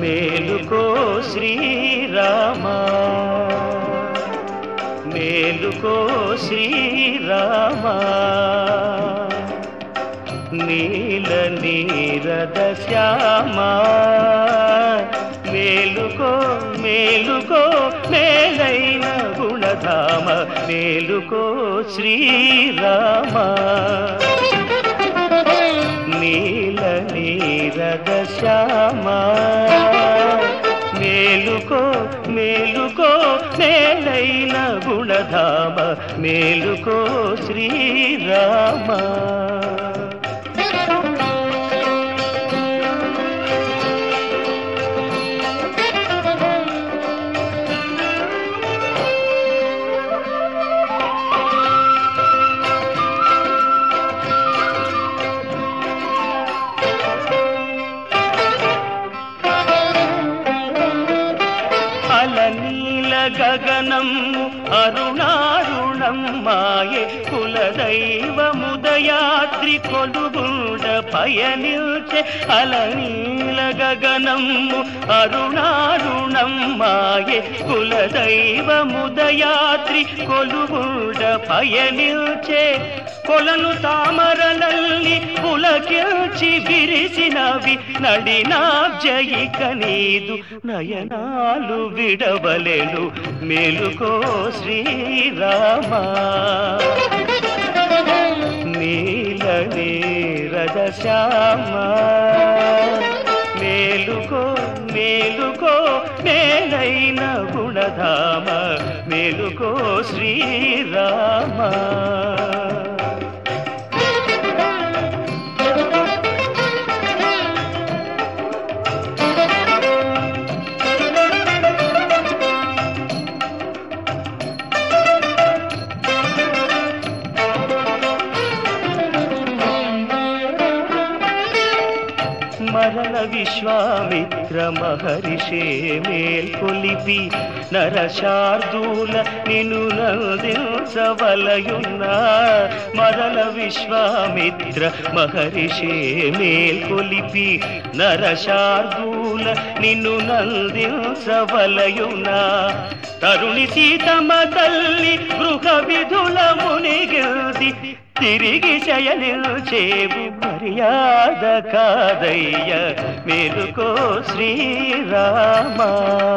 మేలుకో శ్రీరామా మేలుకో శ్రీరామా నీల నీరద శ్యామా మేలుకో మేలుకో మేలైన గుణధామ మేలుకో శ్రీరామా నీల నీరద శ్యామా మేలుకో మేలుకో మేలైన గుణధామ మేలుకో శ్రీరామా అలనీల గగనము అరుణారుణం మాయే కులదైవముదయాద్రి కొలుగుండ పయనిల్చే అలనీల గగనము అరుణారుణం మాయే కులదైవముదయాద్రి కొలుగుండ పయనిల్చే కొలను తామరలల్లి పులకిల్చి విరిసినవి నడినాబ్జయిక నీదు నయనాలు విడవలెను మేలుకో శ్రీరామా నీల నీరద శ్యామా మేలుకో మేలుకో మేలైన గుణధామ మేలుకో శ్రీరామా మరల విశ్వామిత్ర మహర్షే మేల్కొలిపి నరశార్దూల నిను నందించవలయున్న మరల విశ్వామిత్ర మహర్షే మేల్కొలిపి నరశార్దూల నిన్ను నందించవలయున్న తరుణి సీతమ్మ తల్లి గృహ విధుల మునిగిల్ది తిరిగి శయనిల్చేవు మర్యాద కాదయ్య మేలుకో శ్రీరామా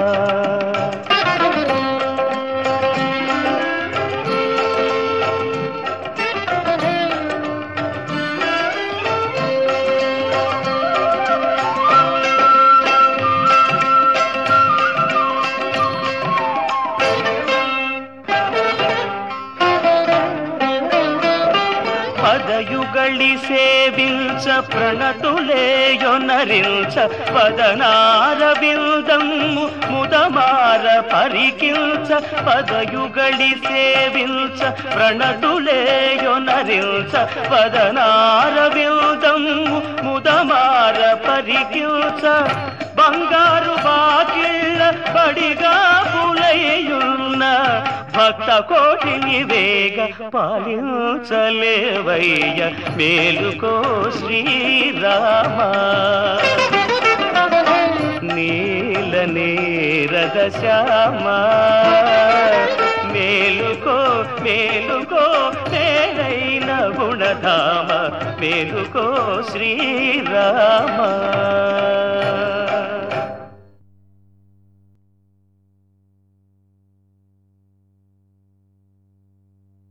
పదయుగళి సేవించ ప్రణతులేయొనరించ పదనార బిల్దమ్ము ముదమార పరికిల్చ పదయుగళి సేవించ ప్రణతులేయొనరించ పదనార బిల్దమ్ము ముదమార పరికిల్చ బంగారు బాకిళ్ళ బడిగా పులయ్యున్న భక్త కోటిని వేగ పాలించలేవయ్య మేలుకో శ్రీరామా నీల నీరద శ్యామా మేలుకో మేలుకో మేలైన గుణధామ మేలుకో శ్రీరామా